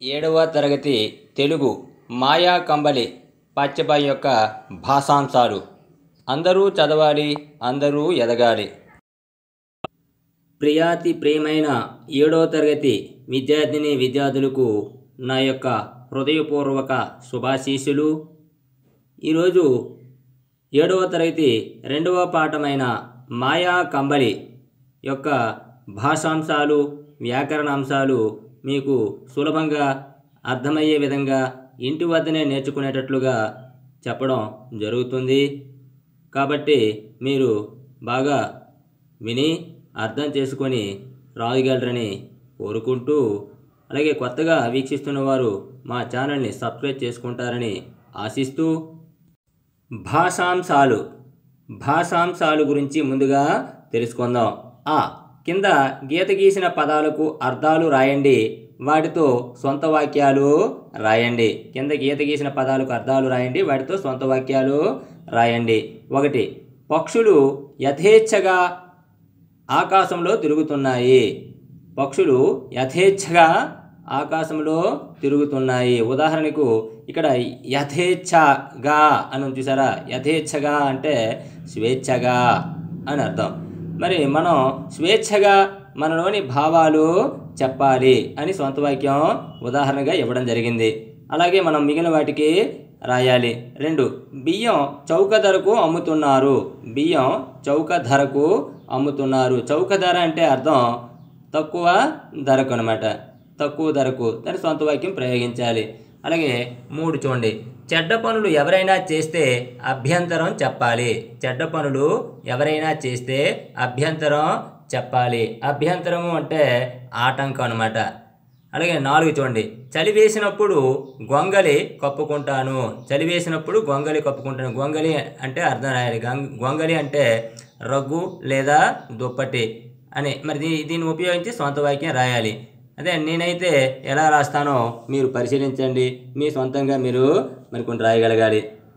ఏడవ తరగతి తెలుగు మాయా కంబలి పాఠ్యభాగం యొక్క భాషాంశాలు అందరూ చదవాలి అందరూ ఎదగాలి ప్రియాతి ప్రియమైన ఏడవ తరగతి విద్యార్థిని విద్యార్థులకు నా యొక్క హృదయపూర్వక శుభాశీస్సులు ఈరోజు ఏడవ తరగతి రెండవ పాఠమైన మాయా కంబలి యొక్క భాషాంశాలు వ్యాకరణాంశాలు మీకు సులభంగా అర్థమయ్యే విధంగా ఇంటి వద్దనే నేర్చుకునేటట్లుగా చెప్పడం జరుగుతుంది కాబట్టి మీరు బాగా విని అర్థం చేసుకొని రాయగలరని కోరుకుంటూ అలాగే కొత్తగా వీక్షిస్తున్న వారు మా ఛానల్ని సబ్స్క్రైబ్ చేసుకుంటారని ఆశిస్తూ భాషాంశాలు భాషాంశాలు గురించి ముందుగా తెలుసుకుందాం ఆ కింద గీత గీసిన పదాలకు అర్థాలు రాయండి వాటితో సొంత వాక్యాలు రాయండి కింద గీత గీసిన పదాలకు అర్థాలు రాయండి వాటితో సొంత వాక్యాలు రాయండి ఒకటి పక్షులు యథేచ్ఛగా ఆకాశంలో తిరుగుతున్నాయి పక్షులు యథేచ్ఛగా ఆకాశంలో తిరుగుతున్నాయి ఉదాహరణకు ఇక్కడ యథేచ్ఛగా అని ఉంది చూసారా యథేచ్ఛగా అంటే స్వేచ్ఛగా అని అర్థం మరి మనం స్వేచ్ఛగా మనలోని భావాలు చెప్పాలి అని సొంత వాక్యం ఉదాహరణగా ఇవ్వడం జరిగింది అలాగే మనం మిగిలిన వాటికి రాయాలి రెండు బియ్యం చౌక ధరకు అమ్ముతున్నారు బియ్యం చౌక ధరకు అమ్ముతున్నారు చౌక ధర అంటే అర్థం తక్కువ ధరకు అనమాట తక్కువ ధరకు దాని సొంత వాక్యం ప్రయోగించాలి అలాగే మూడు చూడండి చెడ్డ పనులు ఎవరైనా చేస్తే అభ్యంతరం చెప్పాలి చెడ్డ పనులు ఎవరైనా చేస్తే అభ్యంతరం చెప్పాలి అభ్యంతరము అంటే ఆటంకం అనమాట అలాగే నాలుగు చూడండి చలి వేసినప్పుడు గొంగలి కప్పుకుంటాను చలి వేసినప్పుడు గొంగలి కప్పుకుంటాను గొంగలి అంటే అర్థం రాయాలి గంగ్- గొంగలి అంటే రగ్గు లేదా దుప్పటి అని మరి దీ దీన్ని ఉపయోగించి సొంత వాక్యం రాయాలి అదే నేనైతే ఎలా రాస్తానో మీరు పరిశీలించండి మీ సొంతంగా మీరు మరి కొన్ని రాయగలగాలి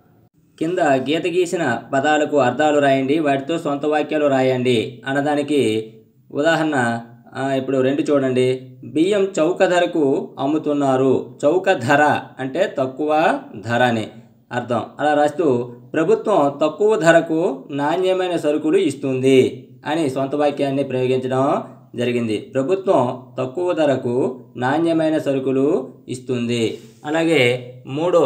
కింద గీత గీసిన పదాలకు అర్థాలు రాయండి వాటితో సొంత వాక్యాలు రాయండి అన్నదానికి ఉదాహరణ ఆ, ఇప్పుడు రెండు చూడండి బియ్యం చౌక ధరకు అమ్ముతున్నారు చౌక ధర అంటే తక్కువ ధర అని అర్థం అలా రాస్తూ ప్రభుత్వం తక్కువ ధరకు నాణ్యమైన సరుకులు ఇస్తుంది అని సొంత వాక్యాన్ని ప్రయోగించడం జరిగింది ప్రభుత్వం తక్కువ ధరకు నాణ్యమైన సరుకులు ఇస్తుంది అలాగే మూడో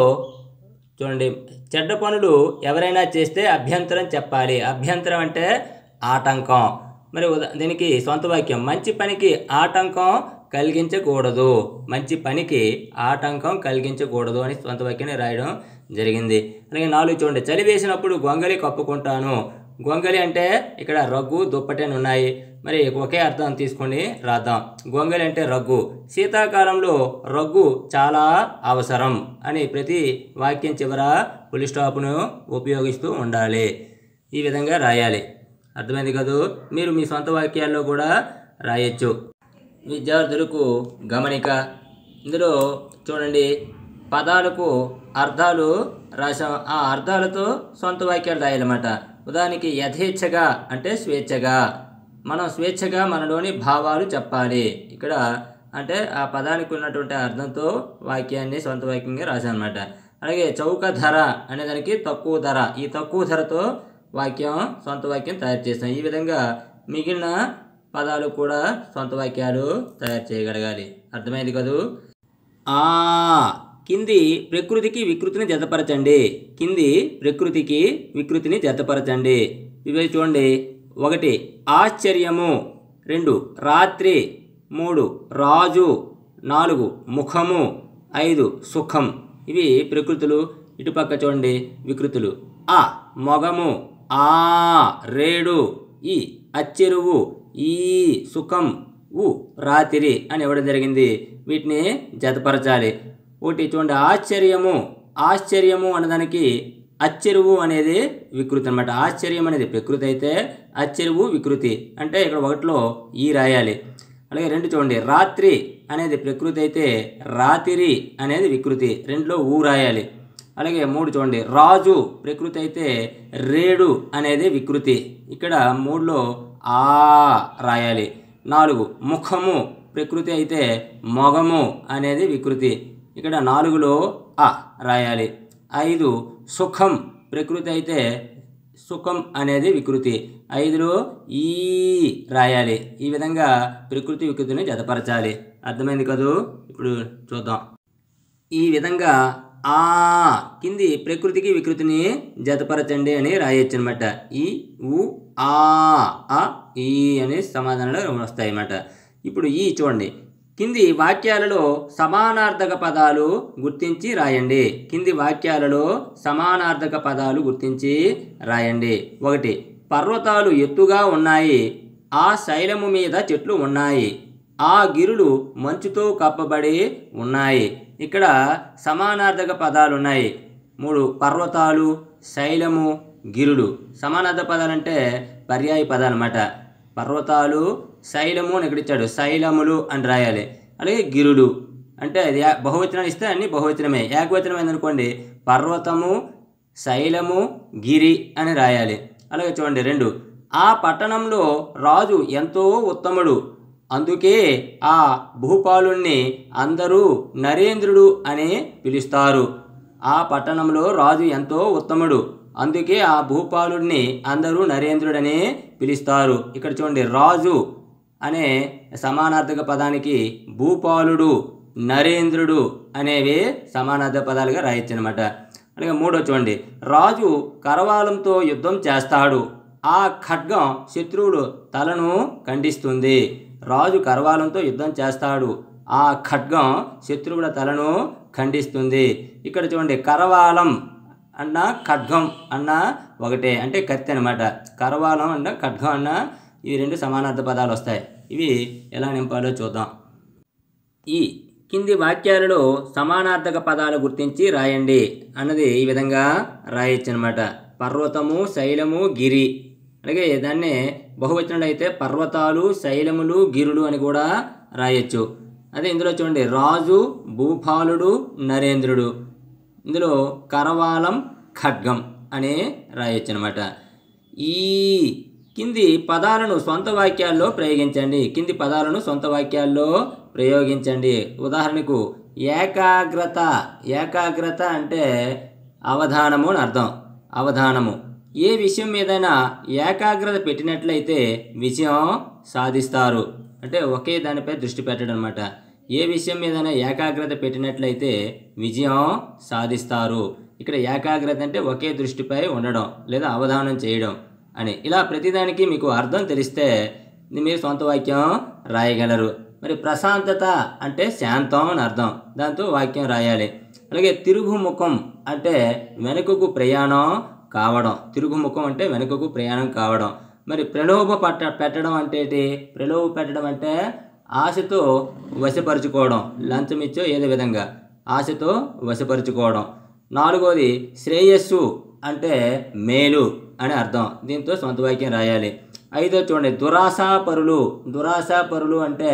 చూడండి చెడ్డ పనులు ఎవరైనా చేస్తే అభ్యంతరం చెప్పాలి అభ్యంతరం అంటే ఆటంకం మరి ఉదా దీనికి సొంత వాక్యం మంచి పనికి ఆటంకం కలిగించకూడదు మంచి పనికి ఆటంకం కలిగించకూడదు అని సొంత వాక్యాన్ని రాయడం జరిగింది అలాగే నాలుగు చూడండి చలి వేసినప్పుడు గొంగలి కప్పుకుంటాను గొంగలి అంటే ఇక్కడ రగ్గు దుప్పటి అని ఉన్నాయి మరి ఒకే అర్థం తీసుకొని రాద్దాం గొంగలి అంటే రగ్గు శీతాకాలంలో రగ్గు చాలా అవసరం అని ప్రతి వాక్యం చివర పులి స్టాప్ను ఉపయోగిస్తూ ఉండాలి ఈ విధంగా రాయాలి అర్థమైంది కదూ మీరు మీ సొంత వాక్యాల్లో కూడా రాయొచ్చు విద్యార్థులకు గమనిక ఇందులో చూడండి పదాలకు అర్థాలు రాసాం ఆ అర్థాలతో సొంత వాక్యాలు రాయాలన్నమాట ఉదాహరణకి యథేచ్ఛగా అంటే స్వేచ్ఛగా మనం స్వేచ్ఛగా మనలోని భావాలు చెప్పాలి ఇక్కడ అంటే ఆ పదానికి ఉన్నటువంటి అర్థంతో వాక్యాన్ని సొంత వాక్యంగా రాశాను అనమాట అలాగే చౌక ధర అనే దానికి తక్కువ ధర ఈ తక్కువ ధరతో వాక్యం సొంత వాక్యం తయారు చేస్తాం ఈ విధంగా మిగిలిన పదాలు కూడా సొంత వాక్యాలు తయారు చేయగలగాలి అర్థమైంది కదూ ఆ కింది ప్రకృతికి వికృతిని జతపరచండి కింది ప్రకృతికి వికృతిని జతపరచండి ఇవి చూడండి ఒకటి ఆశ్చర్యము రెండు రాత్రి మూడు రాజు నాలుగు ముఖము ఐదు సుఖం ఇవి ప్రకృతులు ఇటుపక్క చూడండి వికృతులు ఆ మొగము ఆ రేడు ఈ అచ్చెరువు ఈ సుఖం ఉ రాత్రి అని ఇవ్వడం జరిగింది వీటిని జతపరచాలి ఒకటి చూడండి ఆశ్చర్యము ఆశ్చర్యము అన్నదానికి అచ్చెరువు అనేది వికృతి అనమాట ఆశ్చర్యం అనేది ప్రకృతి అయితే అచ్చెరువు వికృతి అంటే ఇక్కడ ఒకటిలో ఈ రాయాలి అలాగే రెండు చూడండి రాత్రి అనేది ప్రకృతి అయితే రాతిరి అనేది వికృతి రెండులో ఊ రాయాలి అలాగే మూడు చూడండి రాజు ప్రకృతి అయితే రేడు అనేది వికృతి ఇక్కడ మూడులో ఆ రాయాలి నాలుగు ముఖము ప్రకృతి అయితే మొగము అనేది వికృతి ఇక్కడ నాలుగులో అ రాయాలి ఐదు సుఖం ప్రకృతి అయితే సుఖం అనేది వికృతి ఐదులో ఈ రాయాలి ఈ విధంగా ప్రకృతి వికృతిని జతపరచాలి అర్థమైంది కదూ ఇప్పుడు చూద్దాం ఈ విధంగా ఆ కింది ప్రకృతికి వికృతిని జతపరచండి అని రాయొచ్చు అనమాట ఈ ఉ ఆ ఆ ఈ అనే సమాధానాలు వస్తాయి అన్నమాట ఇప్పుడు ఈ చూడండి కింది వాక్యాలలో సమానార్థక పదాలు గుర్తించి రాయండి కింది వాక్యాలలో సమానార్థక పదాలు గుర్తించి రాయండి ఒకటి పర్వతాలు ఎత్తుగా ఉన్నాయి ఆ శైలము మీద చెట్లు ఉన్నాయి ఆ గిరులు మంచుతో కప్పబడి ఉన్నాయి ఇక్కడ సమానార్థక పదాలు ఉన్నాయి మూడు పర్వతాలు శైలము గిరులు సమానార్థక పదాలు అంటే పర్యాయ పదాలు అన్నమాట పర్వతాలు శైలము అని ఇక్కడ ఇచ్చాడు శైలములు అని రాయాలి అలాగే గిరులు అంటే అది యా- బహువచనాలు ఇస్తే అన్ని బహువచనమే ఏకవచనం ఏందనుకోండి పర్వతము శైలము గిరి అని రాయాలి అలాగే చూడండి రెండు ఆ పట్టణంలో రాజు ఎంతో ఉత్తముడు అందుకే ఆ భూపాలుణ్ణి అందరూ నరేంద్రుడు అని పిలుస్తారు ఆ పట్టణంలో రాజు ఎంతో ఉత్తముడు అందుకే ఆ భూపాలుడిని అందరూ నరేంద్రుడని పిలుస్తారు ఇక్కడ చూడండి రాజు అనే సమానార్థక పదానికి భూపాలుడు నరేంద్రుడు అనేవి సమానార్థక పదాలుగా రాయొచ్చు అనమాట అలాగే మూడో చూడండి రాజు కరవాలంతో యుద్ధం చేస్తాడు ఆ ఖడ్గం శత్రువుడు తలను ఖండిస్తుంది రాజు కరవాలంతో యుద్ధం చేస్తాడు ఆ ఖడ్గం శత్రువుల తలను ఖండిస్తుంది ఇక్కడ చూడండి కరవాలం అన్న ఖడ్గం అన్న ఒకటే అంటే కత్తి అనమాట కరవాలం అన్న ఖడ్గం అన్న ఈ రెండు సమానార్థ పదాలు వస్తాయి ఇవి ఎలా నింపాలో చూద్దాం ఈ కింది వాక్యాలలో సమానార్థక పదాలు గుర్తించి రాయండి అన్నది ఈ విధంగా రాయొచ్చు అనమాట పర్వతము శైలము గిరి అలాగే దాన్నే బహువచనంలో అయితే పర్వతాలు శైలములు గిరులు అని కూడా రాయొచ్చు అదే ఇందులో చూడండి రాజు భూపాలుడు నరేంద్రుడు ఇందులో కరవాలం ఖడ్గం అని రాయొచ్చు అనమాట ఈ కింది పదాలను సొంత వాక్యాల్లో ప్రయోగించండి కింది పదాలను సొంత వాక్యాల్లో ప్రయోగించండి ఉదాహరణకు ఏకాగ్రత ఏకాగ్రత అంటే అవధానము అని అర్థం అవధానము ఏ విషయం మీదైనా ఏకాగ్రత పెట్టినట్లయితే విజయం సాధిస్తారు అంటే ఒకే దానిపై దృష్టి పెట్టడం అనమాట ఏ విషయం మీదైనా ఏకాగ్రత పెట్టినట్లయితే విజయం సాధిస్తారు ఇక్కడ ఏకాగ్రత అంటే ఒకే దృష్టిపై ఉండడం లేదా అవధానం చేయడం అని ఇలా ప్రతిదానికి మీకు అర్థం తెలిస్తే ఇది మీరు సొంత వాక్యం రాయగలరు మరి ప్రశాంతత అంటే శాంతం అని అర్థం దాంతో వాక్యం రాయాలి అలాగే తిరుగుముఖం అంటే వెనుకకు ప్రయాణం కావడం తిరుగుముఖం అంటే వెనుకకు ప్రయాణం కావడం మరి ప్రలోభ పట్ట పెట్టడం అంటే ఏంటి ప్రలోభ పెట్టడం అంటే ఆశతో వశపరుచుకోవడం లంచం ఇచ్చో ఏదో విధంగా ఆశతో వశపరుచుకోవడం నాలుగోది శ్రేయస్సు అంటే మేలు అని అర్థం దీంతో సొంత వాక్యం రాయాలి ఐదో చూడండి దురాశాపరులు దురాశాపరులు అంటే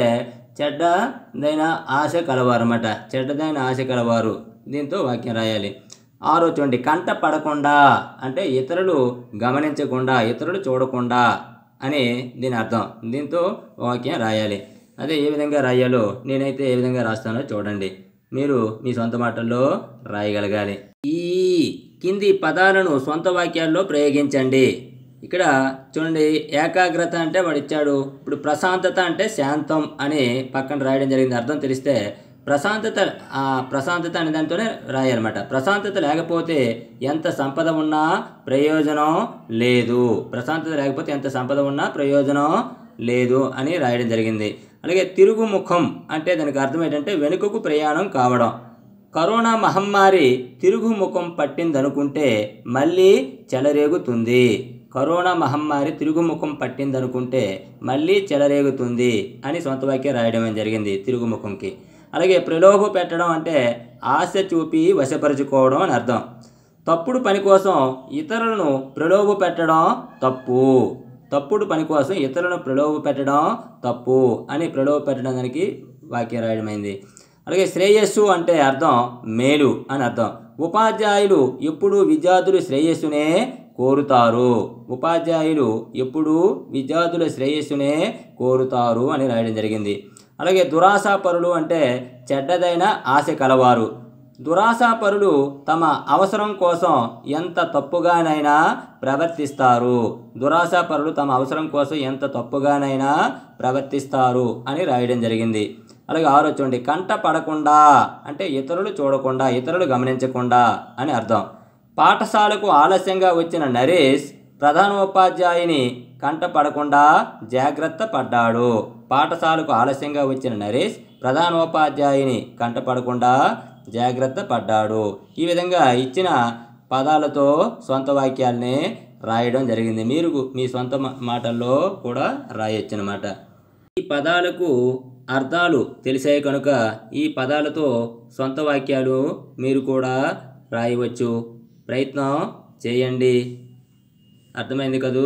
చెడ్డదైన ఆశ కలవారు అన్నమాట చెడ్డదైన ఆశ కలవారు దీంతో వాక్యం రాయాలి ఆరో చూడండి కంట పడకుండా అంటే ఇతరులు గమనించకుండా ఇతరులు చూడకుండా అని దీని అర్థం దీంతో వాక్యం రాయాలి అదే ఏ విధంగా రాయాలో నేనైతే ఏ విధంగా రాస్తానో చూడండి మీరు మీ సొంత మాటల్లో రాయగలగాలి ఈ కింది పదాలను సొంత వాక్యాల్లో ప్రయోగించండి ఇక్కడ చూడండి ఏకాగ్రత అంటే వాడు ఇచ్చాడు ఇప్పుడు ప్రశాంతత అంటే శాంతం అని పక్కన రాయడం జరిగింది అర్థం తెలిస్తే ప్రశాంతత ఆ ప్రశాంతత అనే దాంతోనే రాయాలన్నమాట ప్రశాంతత లేకపోతే ఎంత సంపద ఉన్నా ప్రయోజనం లేదు ప్రశాంతత లేకపోతే ఎంత సంపద ఉన్నా ప్రయోజనం లేదు అని రాయడం జరిగింది అలాగే తిరుగుముఖం అంటే దానికి అర్థం ఏంటంటే వెనుకకు ప్రయాణం కావడం కరోనా మహమ్మారి తిరుగుముఖం పట్టిందనుకుంటే మళ్ళీ చెలరేగుతుంది కరోనా మహమ్మారి తిరుగుముఖం పట్టిందనుకుంటే మళ్ళీ చెలరేగుతుంది అని సొంత వాక్యం రాయడం జరిగింది తిరుగుముఖంకి అలాగే ప్రలోభ పెట్టడం అంటే ఆశ చూపి వశపరుచుకోవడం అని అర్థం తప్పుడు పని కోసం ఇతరులను ప్రలోభ పెట్టడం తప్పు తప్పుడు పని కోసం ఇతరులను ప్రలోభ పెట్టడం తప్పు అని ప్రలోభ పెట్టడం దానికి వాక్యం రాయడమైంది అలాగే శ్రేయస్సు అంటే అర్థం మేలు అని అర్థం ఉపాధ్యాయులు ఎప్పుడు విద్యార్థులు శ్రేయస్సునే కోరుతారు ఉపాధ్యాయులు ఎప్పుడు విద్యార్థుల శ్రేయస్సునే కోరుతారు అని రాయడం జరిగింది అలాగే దురాశాపరులు అంటే చెడ్డదైన ఆశ కలవారు దురాశాపరులు తమ అవసరం కోసం ఎంత తప్పుగానైనా ప్రవర్తిస్తారు దురాశాపరులు తమ అవసరం కోసం ఎంత తప్పుగానైనా ప్రవర్తిస్తారు అని రాయడం జరిగింది అలాగే ఆరో చూడండి కంట పడకుండా అంటే ఇతరులు చూడకుండా ఇతరులు గమనించకుండా అని అర్థం పాఠశాలకు ఆలస్యంగా వచ్చిన నరేష్ ప్రధానోపాధ్యాయుని కంట పడకుండా జాగ్రత్త పడ్డాడు పాఠశాలకు ఆలస్యంగా వచ్చిన నరేష్ ప్రధానోపాధ్యాయుని కంట పడకుండా జాగ్రత్త పడ్డాడు ఈ విధంగా ఇచ్చిన పదాలతో సొంత వాక్యాల్ని రాయడం జరిగింది మీరు మీ సొంత మా- మాటల్లో కూడా రాయొచ్చు అనమాట ఈ పదాలకు అర్థాలు తెలిసాయి కనుక ఈ పదాలతో సొంత వాక్యాలు మీరు కూడా రాయవచ్చు ప్రయత్నం చేయండి అర్థమైంది కదూ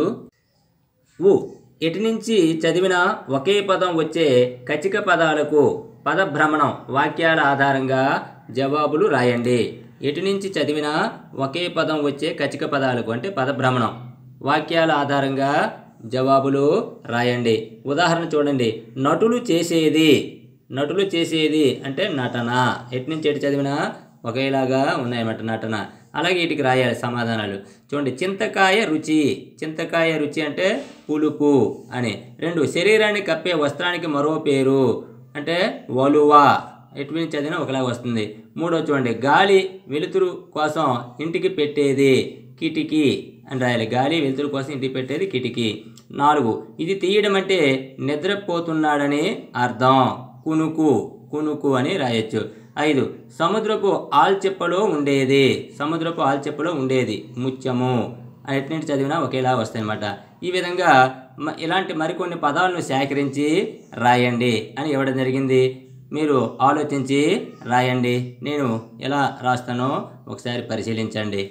ఊ ఎటు నుంచి చదివిన ఒకే పదం వచ్చే కచిక పదాలకు పదభ్రమణం వాక్యాల ఆధారంగా జవాబులు రాయండి ఎటు నుంచి చదివిన ఒకే పదం వచ్చే కచిక పదాలకు అంటే పదభ్రమణం వాక్యాల ఆధారంగా జవాబులు రాయండి ఉదాహరణ చూడండి నటులు చేసేది నటులు చేసేది అంటే నటన ఎటు నుంచి ఎటు చదివినా ఒకేలాగా ఉన్నాయన్నమాట నటన అలాగే వీటికి రాయాలి సమాధానాలు చూడండి చింతకాయ రుచి చింతకాయ రుచి అంటే పులుపు అని రెండు శరీరాన్ని కప్పే వస్త్రానికి మరో పేరు అంటే వలువ ఎటు నుంచి చదివినా ఒకలాగా వస్తుంది మూడో చూడండి గాలి వెలుతురు కోసం ఇంటికి పెట్టేది కిటికీ అని రాయాలి గాలి వెలుతురు కోసం ఇంటికి పెట్టేది కిటికీ నాలుగు ఇది తీయడం అంటే నిద్రపోతున్నాడని అర్థం కునుకు కునుకు అని రాయొచ్చు ఐదు సముద్రపు ఆల్చెప్పలో ఉండేది సముద్రపు ఆల్చెప్పలో ఉండేది ముత్యము ఎట్నింటి చదివినా ఒకేలా వస్తాయన్నమాట ఈ విధంగా మ- ఇలాంటి మరికొన్ని పదాలను సేకరించి రాయండి అని ఇవ్వడం జరిగింది మీరు ఆలోచించి రాయండి నేను ఎలా రాస్తానో ఒకసారి పరిశీలించండి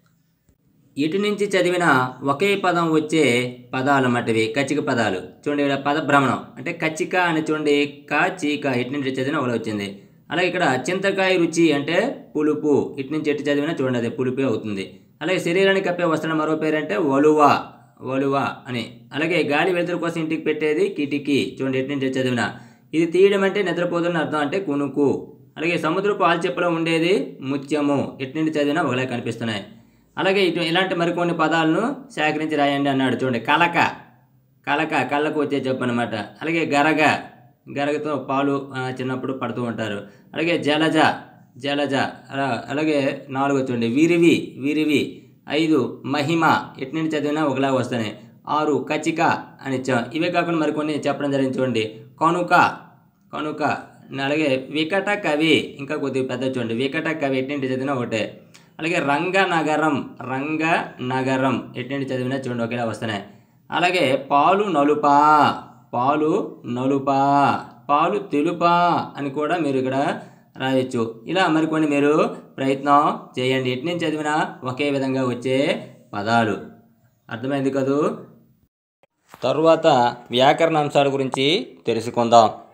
ఇటు నుంచి చదివిన ఒకే పదం వచ్చే పదాలు అన్నమాటవి కచ్చిక పదాలు చూడండి ఇక్కడ పద భ్రమణం అంటే కచ్చిక అని చూడండి కా చీక ఇటు నుంచి చదివిన ఒకటి వచ్చింది అలాగే ఇక్కడ చింతకాయ రుచి అంటే పులుపు ఇటు నుంచి ఎటు చదివినా చూడండి అది పులుపే అవుతుంది అలాగే శరీరానికి కప్పే వస్త్రం మరో పేరు అంటే వలువ వలువ అని అలాగే గాలి వెలుతురు కోసం ఇంటికి పెట్టేది కిటికీ చూడండి ఎటు నుంచి ఎటు చదివినా ఇది తీయడం అంటే నిద్రపోతున్న అర్థం అంటే కునుకు అలాగే సముద్రపు ఆల్చెప్పలో ఉండేది ముత్యము ఎటు నుండి చదివినా ఒకలే కనిపిస్తున్నాయి అలాగే ఇటు ఇలాంటి మరికొన్ని పదాలను సేకరించి రాయండి అన్నాడు చూడండి కలక కలక కళ్ళకు వచ్చే చెప్పు అనమాట అలాగే గరగ గరగతో పాలు ఆ, చిన్నప్పుడు పడుతూ ఉంటారు అలాగే జలజ జలజ అలా- అలాగే నాలుగు చూడండి విరివి విరివి ఐదు మహిమ ఎటు నుండి చదివినా ఒకలాగా వస్తాయి ఆరు కచిక అని ఇచ్చాం ఇవే కాకుండా మరికొన్ని చెప్పడం జరిగింది చూడండి కనుక కనుక అలాగే వికట కవి ఇంకా కొద్దిగా పెద్ద చూడండి వికట కవి ఎట్టింటి చదివినా ఒకటే అలాగే రంగనగరం రంగనగరం ఎట్టింటి చదివినా చూడండి ఒకేలా వస్తున్నాయి అలాగే పాలు నలుపా పాలు నలుపా పాలు తెలుపా అని కూడా మీరు ఇక్కడ రాయొచ్చు ఇలా మరికొన్ని మీరు ప్రయత్నం చేయండి ఎటు నుంచి చదివినా ఒకే విధంగా వచ్చే పదాలు అర్థమైంది కదూ తరువాత వ్యాకరణ అంశాల గురించి తెలుసుకుందాం